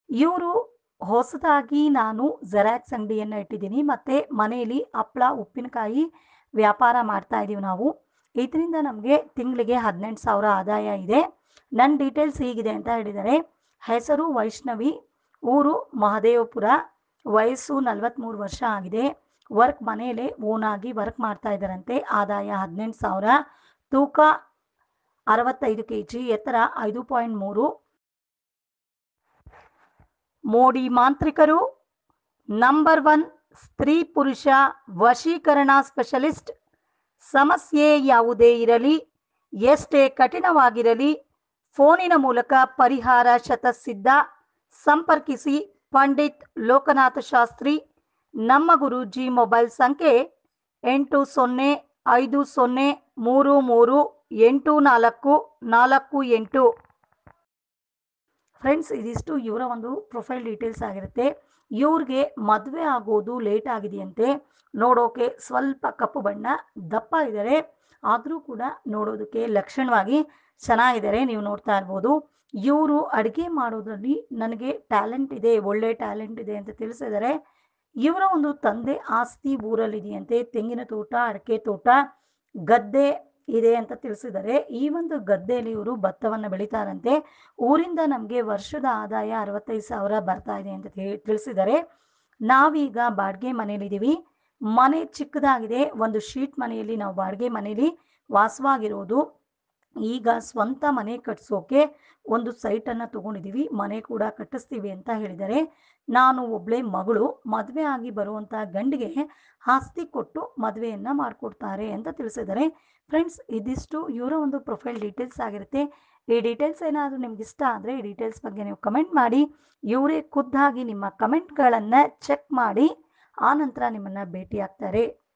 ಇವರು ಹೊಸದಾಗಿ ನಾನು ಜೆರಾಕ್ಸ್ ಅಂಗಡಿಯನ್ನು ಇಟ್ಟಿದ್ದೀನಿ ಮತ್ತು ಮನೆಯಲ್ಲಿ ಹಪ್ಪಳ ಉಪ್ಪಿನಕಾಯಿ ವ್ಯಾಪಾರ ಮಾಡ್ತಾ ಇದ್ದೀವಿ ನಾವು ಇದರಿಂದ ನಮಗೆ ತಿಂಗಳಿಗೆ ಹದಿನೆಂಟು ಸಾವಿರ ಆದಾಯ ಇದೆ ನನ್ನ ಡೀಟೇಲ್ಸ್ ಹೀಗಿದೆ ಅಂತ ಹೇಳಿದ್ದಾರೆ ಹೆಸರು ವೈಷ್ಣವಿ ಊರು ಮಹದೇವಪುರ ವಯಸ್ಸು ನಲವತ್ತ್ಮೂರು ವರ್ಷ ಆಗಿದೆ ವರ್ಕ್ ಮನೆಯಲ್ಲೇ ಓನಾಗಿ ವರ್ಕ್ ಮಾಡ್ತಾ ಇದ್ದಾರಂತೆ ಆದಾಯ ಹದಿನೆಂಟು ಸಾವಿರ ತೂಕ ಅರವತ್ತೈದು ಕೆ ಜಿ ಎತ್ತರ ಐದು ಪಾಯಿಂಟ್ ಮೂರು ಮೋಡಿ ಮಾಂತ್ರಿಕರು ನಂಬರ್ ಒನ್ ಸ್ತ್ರೀ ಪುರುಷ ವಶೀಕರಣ ಸ್ಪೆಷಲಿಸ್ಟ್ ಸಮಸ್ಯೆ ಯಾವುದೇ ಇರಲಿ ಎಷ್ಟೇ ಕಠಿಣವಾಗಿರಲಿ ಫೋನಿನ ಮೂಲಕ ಪರಿಹಾರ ಶತಸಿದ್ಧ ಸಂಪರ್ಕಿಸಿ ಪಂಡಿತ್ ಲೋಕನಾಥ ಶಾಸ್ತ್ರಿ ನಮ್ಮ ಗುರೂಜಿ ಮೊಬೈಲ್ ಸಂಖ್ಯೆ ಎಂಟು ಸೊನ್ನೆ ಐದು ಸೊನ್ನೆ ಮೂರು ಮೂರು ಎಂಟು ನಾಲ್ಕು ನಾಲ್ಕು ಎಂಟು ಫ್ರೆಂಡ್ಸ್ ಇದಿಷ್ಟು ಇವರ ಒಂದು ಪ್ರೊಫೈಲ್ ಡೀಟೇಲ್ಸ್ ಆಗಿರುತ್ತೆ ಇವ್ರಿಗೆ ಮದುವೆ ಆಗೋದು ಲೇಟ್ ಆಗಿದೆಯಂತೆ ನೋಡೋಕೆ ಸ್ವಲ್ಪ ಕಪ್ಪು ಬಣ್ಣ ದಪ್ಪ ಇದ್ದಾರೆ ಆದರೂ ಕೂಡ ನೋಡೋದಕ್ಕೆ ಲಕ್ಷಣವಾಗಿ ಚೆನ್ನಾಗಿದ್ದಾರೆ ನೀವು ನೋಡ್ತಾ ಇರ್ಬೋದು ಇವರು ಅಡುಗೆ ಮಾಡೋದ್ರಲ್ಲಿ ನನಗೆ ಟ್ಯಾಲೆಂಟ್ ಇದೆ ಒಳ್ಳೆ ಟ್ಯಾಲೆಂಟ್ ಇದೆ ಅಂತ ತಿಳಿಸಿದ್ದಾರೆ ಇವರ ಒಂದು ತಂದೆ ಆಸ್ತಿ ಊರಲ್ಲಿದೆಯಂತೆ ತೆಂಗಿನ ತೋಟ ಅಡಿಕೆ ತೋಟ ಗದ್ದೆ ಇದೆ ಅಂತ ತಿಳಿಸಿದ್ದಾರೆ ಈ ಒಂದು ಗದ್ದೆಯಲ್ಲಿ ಇವರು ಭತ್ತವನ್ನು ಬೆಳೀತಾರಂತೆ ಊರಿಂದ ನಮಗೆ ವರ್ಷದ ಆದಾಯ ಅರವತ್ತೈದು ಸಾವಿರ ಬರ್ತಾ ಇದೆ ಅಂತ ಹೇಳಿ ತಿಳಿಸಿದ್ದಾರೆ ನಾವೀಗ ಬಾಡಿಗೆ ಮನೇಲಿದ್ದೀವಿ ಮನೆ ಚಿಕ್ಕದಾಗಿದೆ ಒಂದು ಶೀಟ್ ಮನೆಯಲ್ಲಿ ನಾವು ಬಾಡಿಗೆ ಮನೆಯಲ್ಲಿ ವಾಸವಾಗಿರೋದು ಈಗ ಸ್ವಂತ ಮನೆ ಕಟ್ಸೋಕೆ ಒಂದು ಸೈಟನ್ನು ತಗೊಂಡಿದ್ದೀವಿ ಮನೆ ಕೂಡ ಕಟ್ಟಿಸ್ತೀವಿ ಅಂತ ಹೇಳಿದ್ದಾರೆ ನಾನು ಒಬ್ಬಳೇ ಮಗಳು ಮದುವೆ ಆಗಿ ಬರುವಂಥ ಗಂಡಿಗೆ ಆಸ್ತಿ ಕೊಟ್ಟು ಮದುವೆಯನ್ನು ಮಾಡಿಕೊಡ್ತಾರೆ ಅಂತ ತಿಳಿಸಿದ್ದಾರೆ ಫ್ರೆಂಡ್ಸ್ ಇದಿಷ್ಟು ಇವರ ಒಂದು ಪ್ರೊಫೈಲ್ ಡೀಟೇಲ್ಸ್ ಆಗಿರುತ್ತೆ ಈ ಡೀಟೇಲ್ಸ್ ಏನಾದರೂ ನಿಮ್ಗೆ ಇಷ್ಟ ಆದರೆ ಈ ಡೀಟೇಲ್ಸ್ ಬಗ್ಗೆ ನೀವು ಕಮೆಂಟ್ ಮಾಡಿ ಇವರೇ ಖುದ್ದಾಗಿ ನಿಮ್ಮ ಕಮೆಂಟ್ಗಳನ್ನು ಚೆಕ್ ಮಾಡಿ ಆನಂತರ ನಿಮ್ಮನ್ನು ಭೇಟಿ ಆಗ್ತಾರೆ